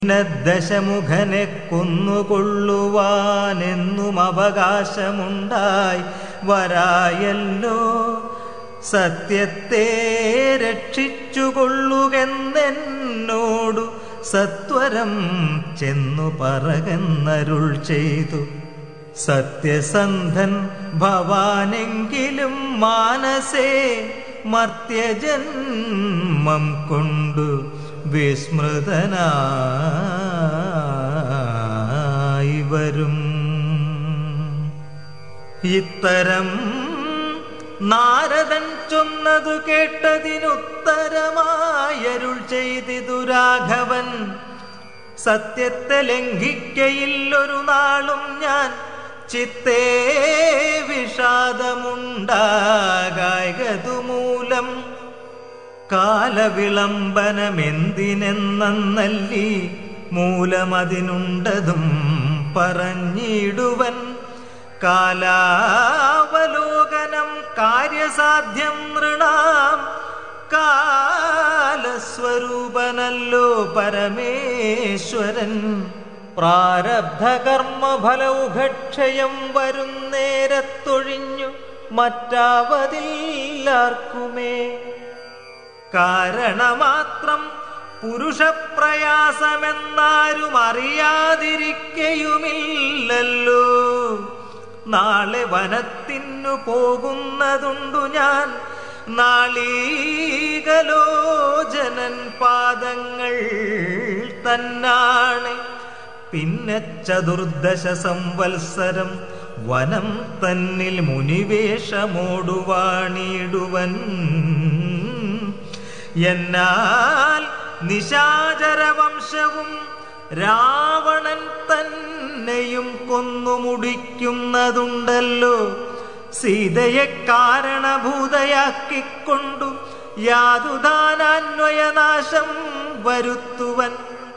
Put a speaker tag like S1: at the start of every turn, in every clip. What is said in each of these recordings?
S1: ദശമുഖനെ കൊന്നുകൊള്ളുവാനെന്നും അവകാശമുണ്ടായി വരായല്ലോ സത്യത്തെ രക്ഷിച്ചുകൊള്ളുകെന്നെന്നോടു സത്വരം ചെന്നു പറകന്നരുൾ ചെയ്തു സത്യസന്ധൻ ഭവാനെങ്കിലും മാനസേ മർത്യജന്മം കൊണ്ടു വിസ്മൃതനായി വരും ഇത്തരം നാരദൻ ചൊന്നതു കേട്ടതിനുത്തരമായരുൾ ചെയ്തിതു രാഘവൻ സത്യത്തെ ലംഘിക്കയില്ലൊരു നാളും ഞാൻ ചിത്തേ വിഷാദമുണ്ടാകായതു മൂലം കാലവിളംബനമെന്തിനെന്നല്ലി മൂലമതിനുണ്ടതും പറഞ്ഞിടുവൻ കാലാവലോകനം കാര്യസാധ്യം നൃണാം കാലസ്വരൂപനല്ലോ പരമേശ്വരൻ പ്രാരബ്ധകർമ്മഫലൗഘക്ഷയം വരുന്നേരത്തൊഴിഞ്ഞു മറ്റാവതില്ലാർക്കുമേ കാരണമാത്രം പുരുഷപ്രയാസമെന്നാരും അറിയാതിരിക്കയുമില്ലല്ലോ നാളെ വനത്തിനു പോകുന്നതുണ്ടു ഞാൻ നാളീകലോചനൻ പാദങ്ങൾ തന്നാണ് പിന്നെ ചതുർദശ സംവത്സരം വനം തന്നിൽ മുനിവേഷമോടുവാണിടുവൻ എന്നാൽ നിശാചരവംശവും രാവണൻ തന്നെയും കൊന്നു മുടിക്കുന്നതുണ്ടല്ലോ സീതയെ കാരണഭൂതയാക്കിക്കൊണ്ടു യാതുദാനാന്വയനാശം വരുത്തുവൻ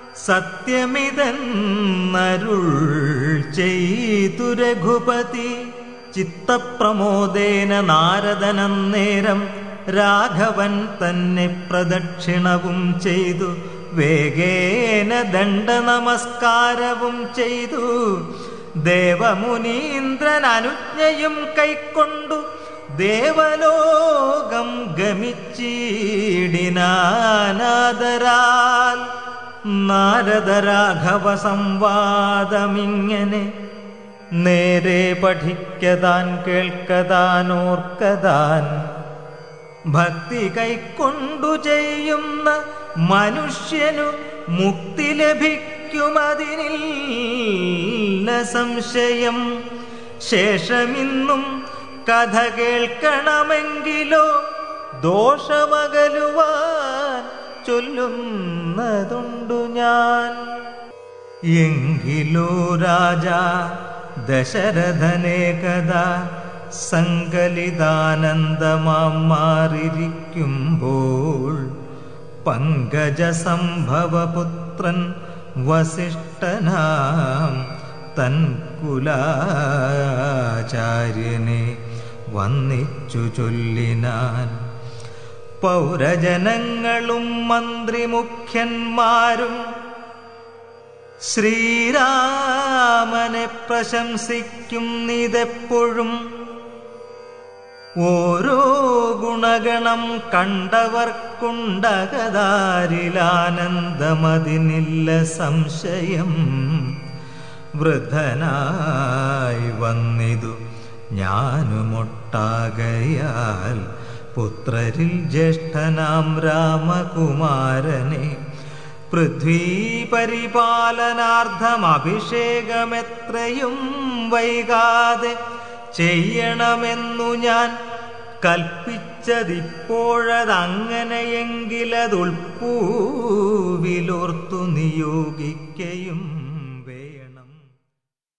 S1: സത്യമിതെന്നരുൾ ചെയ്തു രഘുപതി ചിത്തപ്രമോദേന നാരദനന്നേരം രാഘവൻ തന്നെ പ്രദക്ഷിണവും ചെയ്തു വേഗേന ദണ്ഡ നമസ്കാരവും ചെയ്തു ദേവമുനീന്ദ്രൻ അനുജ്ഞയും കൈക്കൊണ്ടു ദേവലോകം ഗമിച്ചീടിനാനാദരാൽ നാരദരാഘവ സംവാദമിങ്ങനെ നേരെ പഠിക്കതാൻ കേൾക്കതാൻ ഓർക്കതാൻ ഭക്തി കൈക്കൊണ്ടു ചെയ്യുന്ന മനുഷ്യനു മുക്തി ലഭിക്കുമതിനില്ല സംശയം ശേഷമിന്നും കഥ കേൾക്കണമെങ്കിലോ ദോഷമകലുവാൻ ചൊല്ലുന്നതുണ്ടു ഞാൻ എങ്കിലോ രാജ ദശരഥനേകഥ സങ്കലിതാനന്ദമാം മാറിയിരിക്കുമ്പോൾ പങ്കജസംഭവപുത്രൻ വസിഷ്ഠനാം തൻ കുലാചാര്യനെ വന്നിച്ചു ചൊല്ലിനാൻ പൗരജനങ്ങളും മന്ത്രിമുഖ്യന്മാരും ശ്രീരാമനെ പ്രശംസിക്കുന്നിതെപ്പോഴും ഓരോ ഗുണഗണം കണ്ടവർക്കുണ്ടകതാരിലാനന്ദമതിനില്ല സംശയം വൃദ്ധനായി വന്നിതു ഞാനുമൊട്ടാകയാൽ പുത്രരിൽ ജ്യേഷ്ഠനാം രാമകുമാരനെ പൃഥ്വീ പരിപാലനാർത്ഥം അഭിഷേകമെത്രയും വൈകാതെ ചെയ്യണമെന്നു ഞാൻ കൽപ്പിച്ചതിപ്പോഴതങ്ങനെയെങ്കിലതുൾപ്പൂവിലോർത്തു നിയോഗിക്കയും